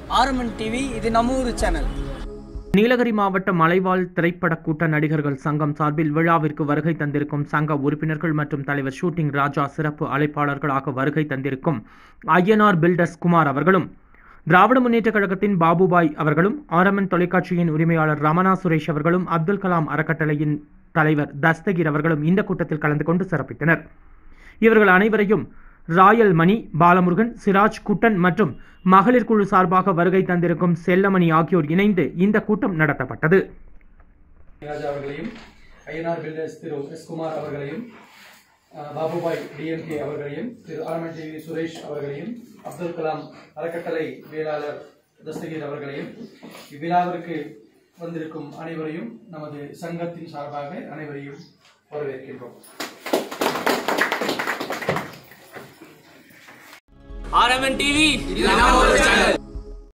RMN TV இது நம்ம ஊர் சேனல் நீலகிரி மாவட்ட மலைவாழ் திரைப்பட கூட்ட நடிகர்கள் சங்கம் சார்பில் விழாவிற்கு வருகை தந்திருக்கும் சங்க உறுப்பினர்கள் மற்றும் தலைவர் ஷூட்டிங் ராஜா சிறப்பு அழைப்பாளர்களாக வருகை தந்திருக்கும் ஐஎன்ஆர் பில்டர்ஸ் குமார் அவர்களும் திராவிட முன்னேற்றக் கழகத்தின் பாபுபாய் அவர்களும் ஆர்எம்என் தொலைக்காட்சியின் உரிமையாளர் ரமணா சுரேஷ் அவர்களும் அப்துல் கலாம் அறக்கட்டளையின் தலைவர் தஸ்தகிர் அவர்களும் இந்த கூட்டத்தில் கலந்து கொண்டு சிறப்பித்தனர் இவர்கள் அனைவரையும் ராயல் மணி பாலமுருகன் சிராஜ் குட்டன் மற்றும் மகளிர் குழு சார்பாக வருகை தந்திருக்கும் செல்லமணி ஆகியோர் இணைந்து இந்த கூட்டம் நடத்தப்பட்டது ராஜா அவர்களையும் INR builders Thiru S Kumar அவர்களையும் அஹ், பாபுபாய் டிஎம்கே அவர்களையும் திரு ஆர்மன் டிவி சுரேஷ் அவர்களையும் அப்துல் கலாம் அறக்கட்டளை வேளாளர் தஸ்தகீர் அவர்களையும் இவ்விழாவிற்கு வந்திருக்கும் அனைவரையும் நமது சங்கத்தின் சார்பாக அனைவரையும் வரவேற்கின்றோம் ஆர்எம்என் டிவி இது நம்ம ஊர் சேனல்